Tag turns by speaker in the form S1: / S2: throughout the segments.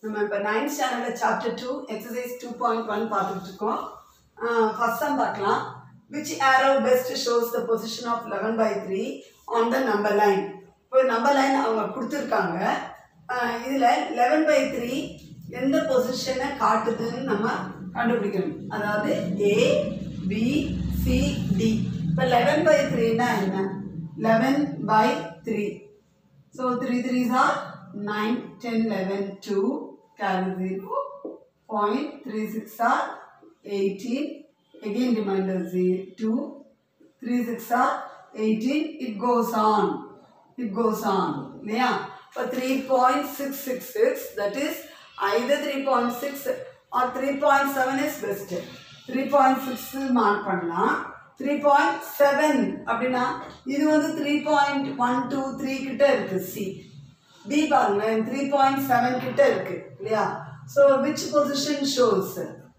S1: நம்ம இப்போ நைன்த் ஸ்டாண்டர்டில் chapter two exercise two point one பார்த்துட்டு இருக்கோம் ஃபர்ஸ்ட் சம் பார்க்கலாம் which arrow best shows the position of eleven by three on the number line இப்போ number line அவங்க கொடுத்துருக்காங்க இதில் லெவன் பை த்ரீ எந்த பொசிஷனை காட்டுதுன்னு நம்ம கண்டுபிடிக்கணும் அதாவது ஏ பி சி டி இப்போ லெவன் பை த்ரீனா என்ன eleven by three So 3 threes are 9, 10, 11, 2, carry 0. Point 3 6 are 18. Again remainder 0, 2. 3 6 are 18. It goes on. It goes on. Yeah. For 3.666 that is either 3.6 or 3.7 is best. 3.6 mark பண்ணலாம் three point seven அப்படின்னா இது வந்து three point one two three கிட்ட இருக்கு C D பாருங்களேன் த்ரீ point செவன் கிட்ட இருக்கு இல்லையா so which position shows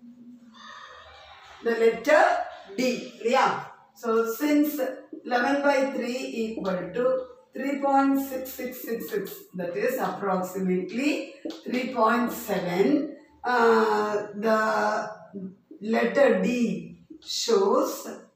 S1: the letter D இல்லையா so since 11 by 3 equal to 3.6666 that is approximately 3.7 uh, the letter D shows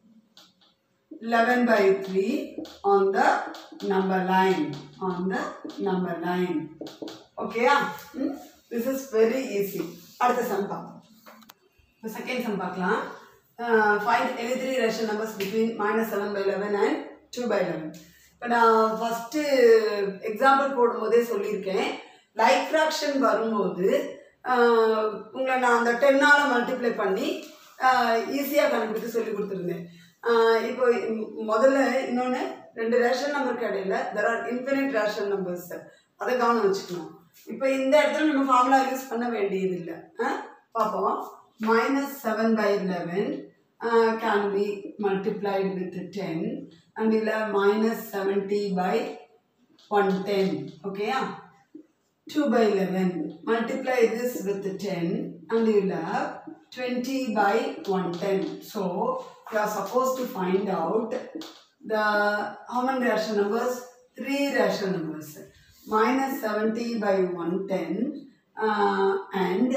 S1: 11 by 3 on the number line on the number line okay hmm? this is very easy அடுத்த sum பார்ப்போம் இப்போ second sum பார்க்கலாம் find any three ration numbers between minus seven by eleven and two by eleven இப்போ நான் first example போடும்போதே சொல்லியிருக்கேன் like fraction வரும்போது ஆஹ், உங்களை நான் அந்த டென்னால் மல்டிப்ளை பண்ணி ஈஸியாக கண்டுபிடித்து சொல்லி கொடுத்துருந்தேன் ஆஹ், இப்போ இம்- முதல்ல இன்னொன்று ரெண்டு ரேஷன் நம்பருக்கு இடையில there are infinite ration numbers அதை கவனம் வச்சுக்கணும் இப்போ இந்த இடத்துல நம்ம ஃபார்முலா யூஸ் பண்ண வேண்டியதில்லை பார்ப்போம் minus seven by eleven can be multiplied with ten and இல்லை minus seventy by one ten ஓகேயா 2 by 11 multiply this with 10 and you will have 20 by 110 so you are supposed to find out the how many rational numbers three rational numbers minus 70 by 110 uh, and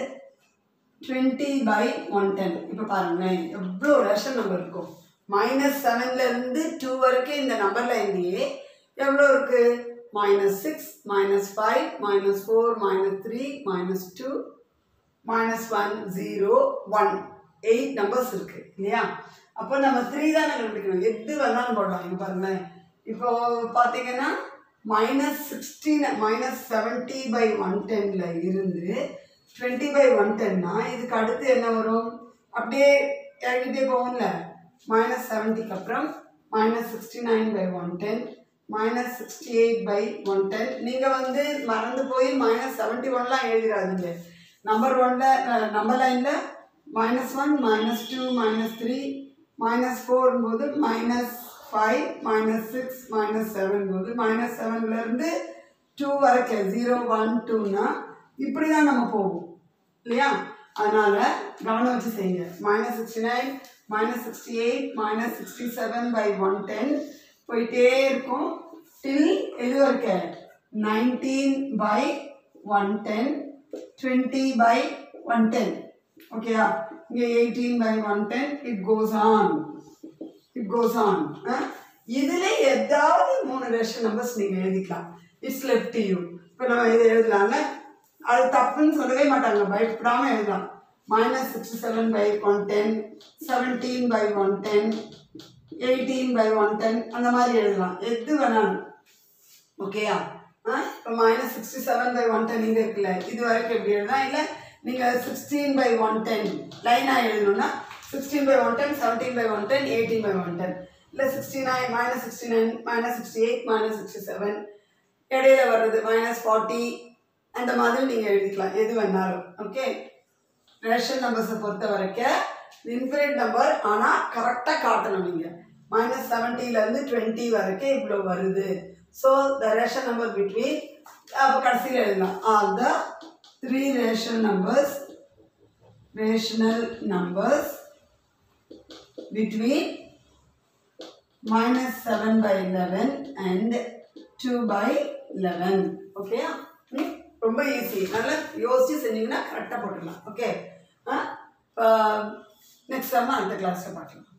S1: 20 by 110 இப்போ பாருங்களேன் எவ்வளோ ration number இருக்கும் minus செவன்லேருந்து two வரைக்கும் இந்த நம்பரில் இருந்தே எவ்வளோ இருக்கு minus six minus five minus four minus three minus two minus one zero one eight numbers இருக்கு இல்லையா அப்போ நம்ம த்ரீ தானே கண்டுபிடிக்கணும் எது வேணாலும் போடலாம் இங்க பாருங்களேன் இப்போ பார்த்தீங்கன்னா minus sixteen minus seventy by one டென்ல இருந்து டுவெண்ட்டி பை ஒன் டென்னா இதுக்கு அடுத்து என்ன வரும் அப்படியே இறங்கிட்டே போகும்ல மைனஸ் செவன்ட்டிக்கு அப்புறம் minus sixty nine by one ten minus sixty eight by one ten நீங்கள் வந்து மறந்து போய் மைனஸ் செவன்ட்டி ஒன்லாம் எழுதிடாதீங்க நம்பர் ஒன்ல நம்பர் லைனில் minus one minus two minus three minus four போது minus five minus six minus seven போது மைனஸ் செவன்லேருந்து டூ வரைக்கும் ஜீரோ ஒன் டூனா இப்படி தான் நம்ம போவோம் இல்லையா அதனால கவனம் வச்சு செய்யுங்க minus sixty nine minus sixty eight minus sixty seven by one ten போயிட்டே இருக்கும் டில் எது வரைக்கும் nineteen by one ten twenty by one ten ஓகேயா இங்கே eighteen by one ten it goes on it goes on இதில் ஏதாவது மூணு ration numbers நீங்கள் எழுதிக்கலாம் இட்ஸ் லெஃப்ட் யூ இப்போ நம்ம இதை எழுதலாங்க அது தப்புன்னு சொல்லவே மாட்டாங்க பயப்படாமல் எழுதலாம் minus sixty seven by one ten seventeen by one ten eighteen by one ten அந்த மாதிரி எழுதலாம் எது வேணாலும் ஓகேயா ஆ இப்போ minus sixty seven by one ten இங்கே இருக்குல்ல இது வரைக்கும் எப்படி எழுதலாம் இல்லை நீங்கள் சிக்ஸ்டீன் பை ஒன் டென் லைனாக எழுதணும்னா sixteen by one ten seventeen by one ten eighteen by one ten இல்லை sixty nine minus sixty nine minus sixty eight minus sixty seven இடையில வர்றது மைனஸ் ஃபார்ட்டி அந்த மாதிரி நீங்கள் எழுதிக்கலாம் எது வேணாலும் ஓகே ரேஷன் நம்பர்ஸை பொறுத்த வரைக்கும் இன்ஃபினிட் நம்பர் ஆனால் கரெக்டாக காட்டணும் நீங்கள் மைனஸ் செவன்ட்டிலேருந்து டுவெண்ட்டி வரைக்கும் இவ்வளோ வருது so the ration number between அப்போ கடைசியில் எழுதலாம் are the three ration numbers rational numbers between minus 7 by 11 and 2 by 11 okay ரொம்ப ஈஸி நல்லா யோசிச்சு செஞ்சீங்கன்னா கரெக்டாக போட்டுடலாம் ஓகே ஆ நெக்ஸ்ட் சம்ம அடுத்த கிளாஸில் பார்க்கலாம்